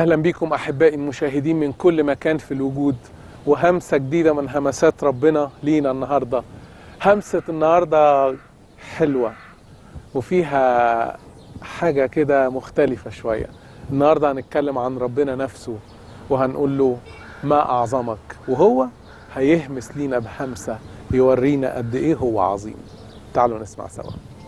أهلا بكم أحبائي المشاهدين من كل مكان في الوجود وهمسة جديدة من همسات ربنا لينا النهاردة همسة النهاردة حلوة وفيها حاجة كده مختلفة شوية النهاردة هنتكلم عن ربنا نفسه وهنقول له ما أعظمك وهو هيهمس لينا بهمسة يورينا قد إيه هو عظيم تعالوا نسمع سوا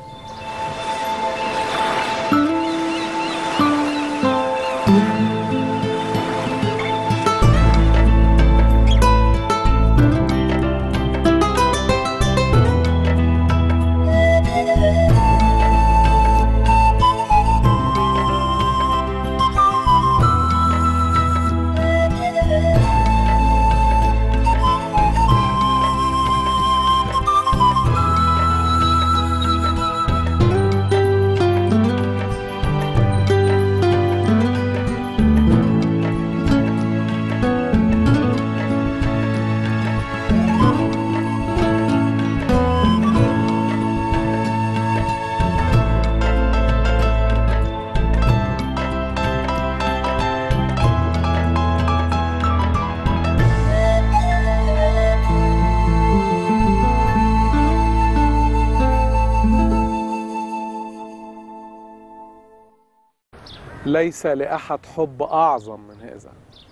ليس لأحد حب أعظم من هذا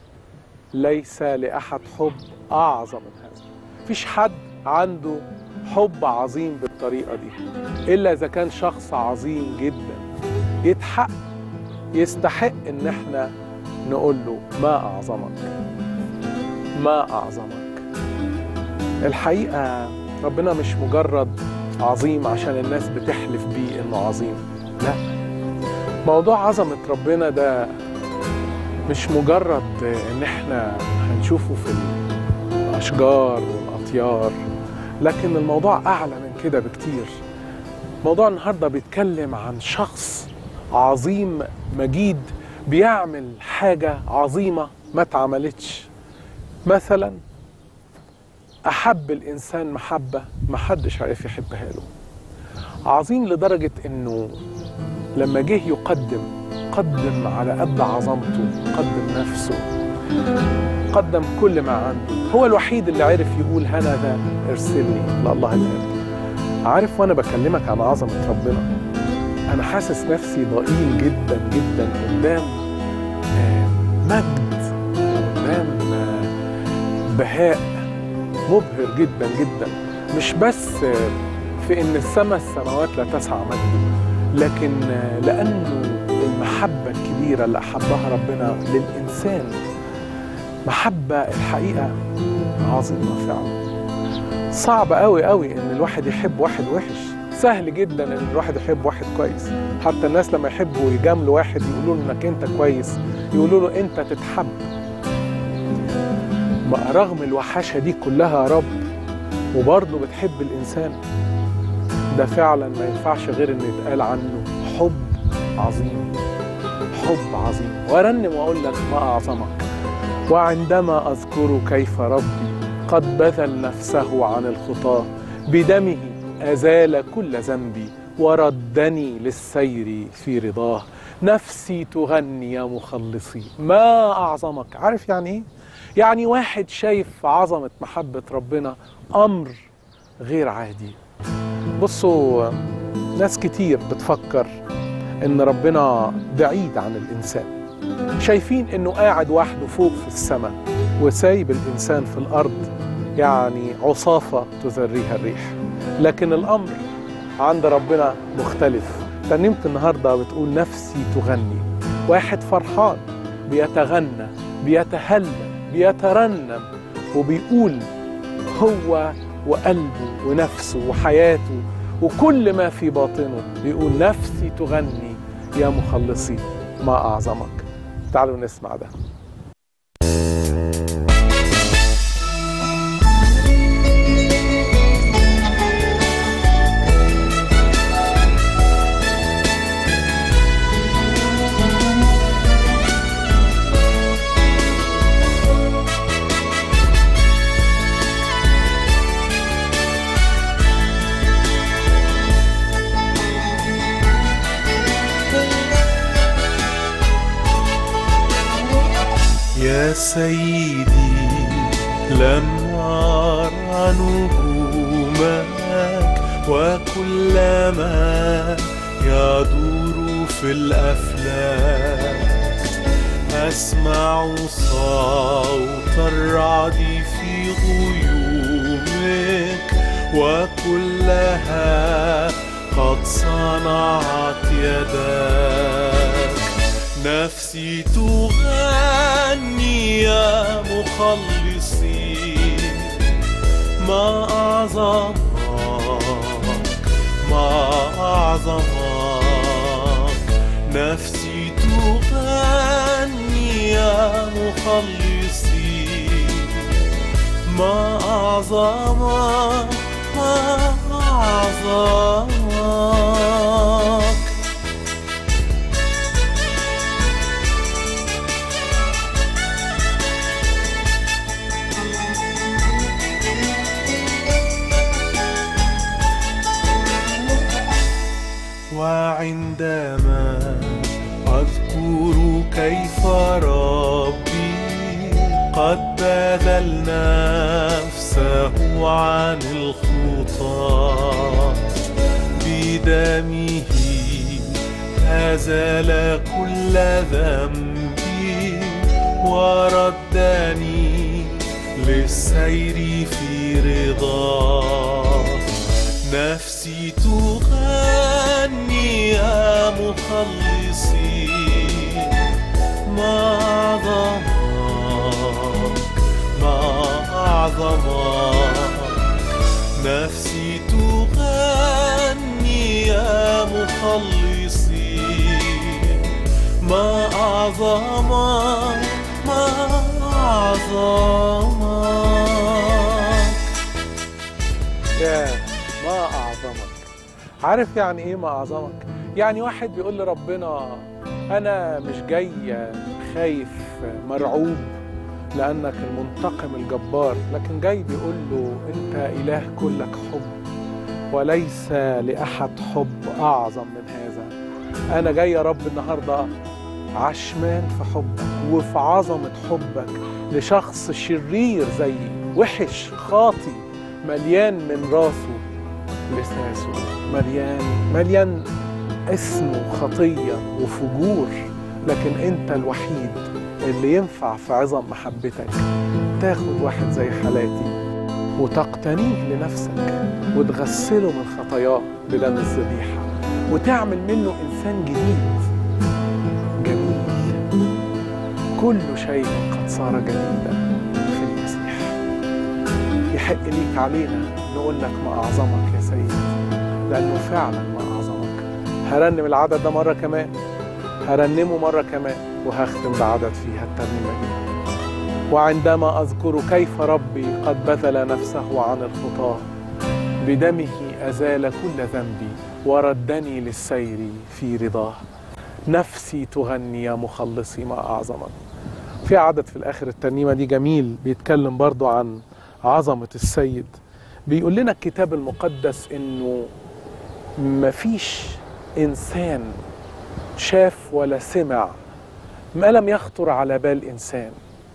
ليس لأحد حب أعظم من هذا مفيش حد عنده حب عظيم بالطريقة دي إلا إذا كان شخص عظيم جدا يتحق يستحق إن إحنا نقول له ما أعظمك ما أعظمك الحقيقة ربنا مش مجرد عظيم عشان الناس بتحلف بيه إنه عظيم لا موضوع عظمة ربنا ده مش مجرد ان احنا هنشوفه في الاشجار والاطيار لكن الموضوع اعلى من كده بكتير موضوع النهارده بيتكلم عن شخص عظيم مجيد بيعمل حاجة عظيمة ما اتعملتش مثلا أحب الإنسان محبة محدش عرف يحبها له عظيم لدرجة إنه لما جه يقدم قدم على قد عظمته قدم نفسه قدم كل ما عنده هو الوحيد اللي عرف يقول هنا ذا ارسلني لله الاب عارف وانا بكلمك عن عظمه ربنا انا حاسس نفسي ضئيل جدا جدا قدام آه، مجد قدام آه، بهاء مبهر جدا جدا مش بس آه، في ان السماء السماوات لا تسع مجده لكن لأنه المحبة الكبيرة اللي أحبها ربنا للإنسان محبة الحقيقة عظيمة فعلا صعب قوي قوي إن الواحد يحب واحد وحش سهل جدا إن الواحد يحب واحد كويس حتى الناس لما يحبوا يجاملوا واحد يقولوا له إنك أنت كويس يقولوا له أنت تتحب رغم الوحشة دي كلها يا رب وبرضه بتحب الإنسان ده فعلا ما ينفعش غير ان يتقال عنه حب عظيم حب عظيم وارنم واقول لك ما اعظمك وعندما اذكر كيف ربي قد بذل نفسه عن الخطاه بدمه ازال كل ذنبي وردني للسير في رضاه نفسي تغني يا مخلصي ما اعظمك عارف يعني ايه يعني واحد شايف عظمه محبه ربنا امر غير عادي بصوا ناس كتير بتفكر ان ربنا بعيد عن الانسان شايفين انه قاعد وحده فوق في السماء وسايب الانسان في الارض يعني عصافة تذريها الريح لكن الامر عند ربنا مختلف ترنيمة النهاردة بتقول نفسي تغني واحد فرحان بيتغنى بيتهلى بيترنم وبيقول هو وقلبه ونفسه وحياته وكل ما في باطنه بيقول نفسي تغني يا مخلصي ما أعظمك تعالوا نسمع ده Thank سيدي لما أرى نجومك وكلما يدور في الأفلاك أسمع صوت الرعد في غيومك وكلها قد صنعت يداك نفسي تغني يا مخلصي ما أعظمك ما أعظمك نفسي تغني يا مخلصي ما أعظمك ما أعظمك وعندما أذكر كيف ربي قد بذل نفسه عن الخطى بدمه أزال كل ذنبي وردني للسير في رضاه نفسي تغني يا مخلصي ما أعظمك ما أعظمك نفسي تغني يا مخلصي ما أعظمك ما أعظمك يا ما أعظمك عارف يعني إيه ما أعظمك؟ يعني واحد بيقول لربنا أنا مش جاي خايف مرعوب لأنك المنتقم الجبار لكن جاي بيقول له أنت إله كلك حب وليس لأحد حب أعظم من هذا أنا جاي يا رب النهاردة عشمان في حبك وفي عظمة حبك لشخص شرير زيي وحش خاطي مليان من راسه لساسه مليان مليان اسم وخطية وفجور لكن انت الوحيد اللي ينفع في عظم محبتك تاخد واحد زي حالاتي وتقتنيه لنفسك وتغسله من خطاياه بدم الذبيحة وتعمل منه إنسان جديد جميل كل شيء قد صار جميلا في المسيح يحق ليك علينا نقول لك ما أعظمك يا سيدي لأنه فعلا ما أعظمك هرنم العدد ده مرة كمان هرنمه مرة كمان وهختم بعدد فيها الترنيمة دي وعندما أذكر كيف ربي قد بذل نفسه عن الخطاة بدمه أزال كل ذنبي وردني للسير في رضاه نفسي تغني يا مخلصي ما أعظمك في عدد في الآخر الترنيمة دي جميل بيتكلم برضو عن عظمة السيد بيقول لنا الكتاب المقدس إنه مفيش إنسان شاف ولا سمع ما لم يخطر على بال إنسان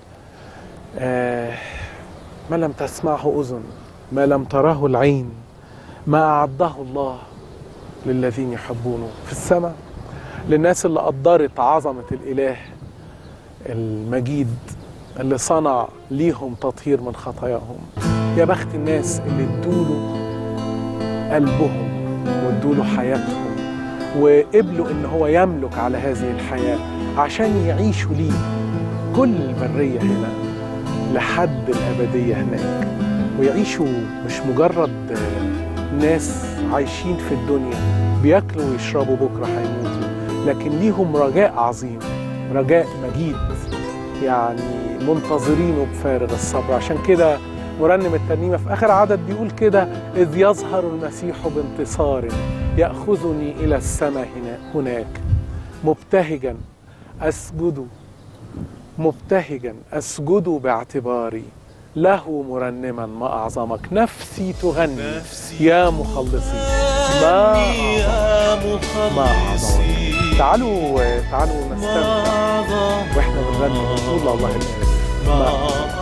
آه ما لم تسمعه أذن ما لم تراه العين ما أعده الله للذين يحبونه في السماء للناس اللي قدرت عظمة الإله المجيد اللي صنع ليهم تطهير من خطاياهم يا بخت الناس اللي ادوله قلبهم وادوله حياتهم وقبلوا ان هو يملك على هذه الحياة عشان يعيشوا ليه كل البرية هنا لحد الأبدية هناك ويعيشوا مش مجرد ناس عايشين في الدنيا بياكلوا ويشربوا بكرة هيموتوا لكن ليهم رجاء عظيم رجاء مجيد يعني منتظرينه بفارغ الصبر عشان كده مرنم الترنيمة في آخر عدد بيقول كده إذ يظهر المسيح بانتصار يأخذني إلى السماء هنا هناك مبتهجا أسجد مبتهجا أسجد باعتباري له مرنما ما أعظمك نفسي تغني نفسي يا مخلصي ما تغني أعظمك يا ما أعظمك مخلصي تعالوا تعالوا ما نستمتع أعظمك واحنا بنغني ونقول الله الآن ما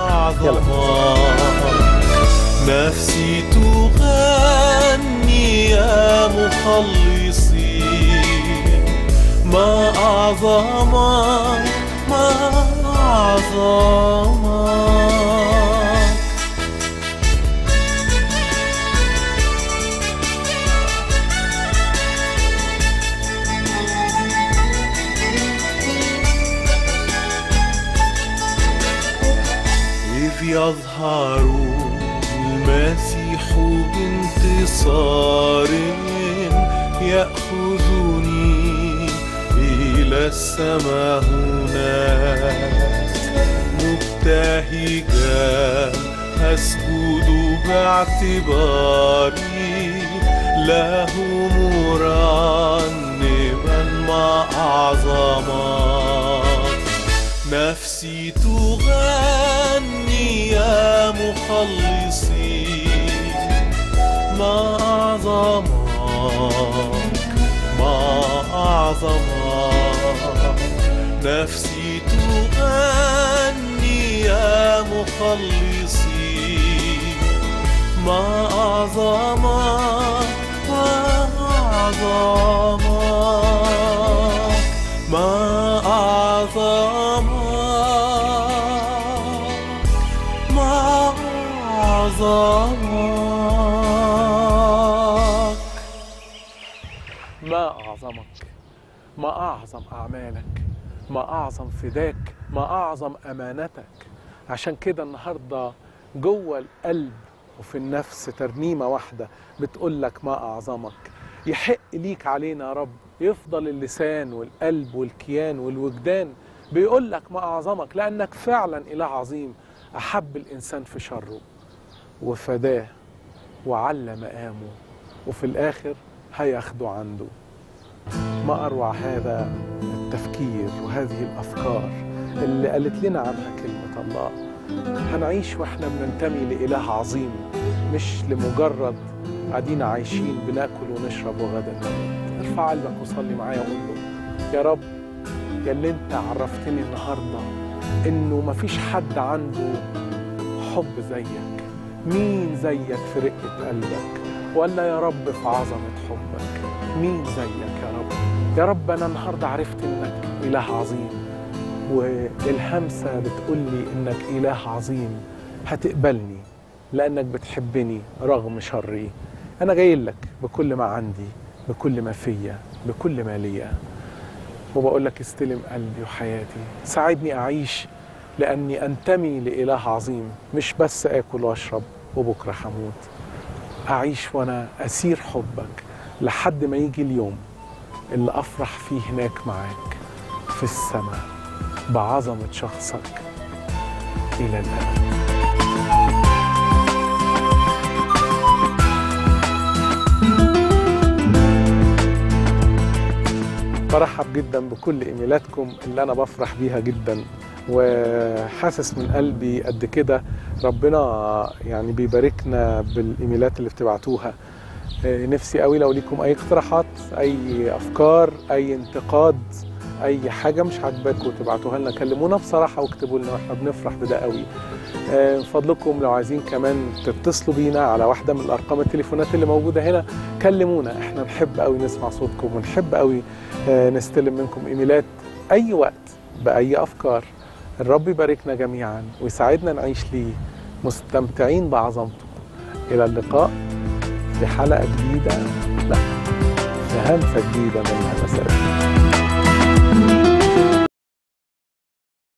أعظمك نفسي تغني يا مخلصي ما أعظمك ما أعظمك إذ يظهر المسيح بانتصار يأخذني إلى السماء هناك مبتهجا أسجد باعتباري له مرنما ما أعظمك نفسي تغني يا مخلصي ما أعظمك ما أعظمك نفسي تغني يا مخلصي ما أعظمك ما أعظمك ما أعظمك ما أعظمك ما أعظمك ما أعظم أعمالك ما أعظم فداك ما أعظم أمانتك عشان كده النهاردة جوه القلب وفي النفس ترنيمة واحدة بتقول لك ما أعظمك يحق ليك علينا يا رب يفضل اللسان والقلب والكيان والوجدان بيقول لك ما أعظمك لأنك فعلا إله عظيم أحب الإنسان في شره وفداه وعلى مقامه وفي الآخر هياخده عنده ما أروع هذا التفكير وهذه الأفكار اللي قالت لنا عنها كلمة الله هنعيش وإحنا بننتمي لإله عظيم مش لمجرد قاعدين عايشين بناكل ونشرب وغدا نموت ارفع قلبك وصلي معايا وقول له يا رب يا اللي انت عرفتني النهارده انه مفيش حد عنده حب زيك مين زيك في رقة قلبك ولا يا رب في عظمة حبك مين زيك يا رب يا رب أنا النهاردة عرفت إنك إله عظيم والهمسة بتقول لي إنك إله عظيم هتقبلني لأنك بتحبني رغم شري أنا جاي لك بكل ما عندي بكل ما فيا بكل ما ليا وبقول لك استلم قلبي وحياتي ساعدني أعيش لأني أنتمي لإله عظيم مش بس آكل وأشرب وبكرة هموت أعيش وأنا أسير حبك لحد ما يجي اليوم اللي أفرح فيه هناك معاك في السماء بعظمة شخصك إلى الأبد برحب جدا بكل ايميلاتكم اللي انا بفرح بيها جدا وحاسس من قلبي قد كده ربنا يعني بيباركنا بالايميلات اللي بتبعتوها آه، نفسي قوي لو ليكم اي اقتراحات اي افكار اي انتقاد اي حاجه مش عاجباكم تبعتوها لنا كلمونا بصراحه واكتبوا لنا واحنا بنفرح بده قوي آه، من فضلكم لو عايزين كمان تتصلوا بينا على واحده من الارقام التليفونات اللي موجوده هنا كلمونا احنا نحب قوي نسمع صوتكم ونحب قوي آه، نستلم منكم ايميلات اي وقت باي افكار الرب يباركنا جميعا ويساعدنا نعيش ليه مستمتعين بعظمته الى اللقاء في حلقه جديده لا في همسه جديده من همسات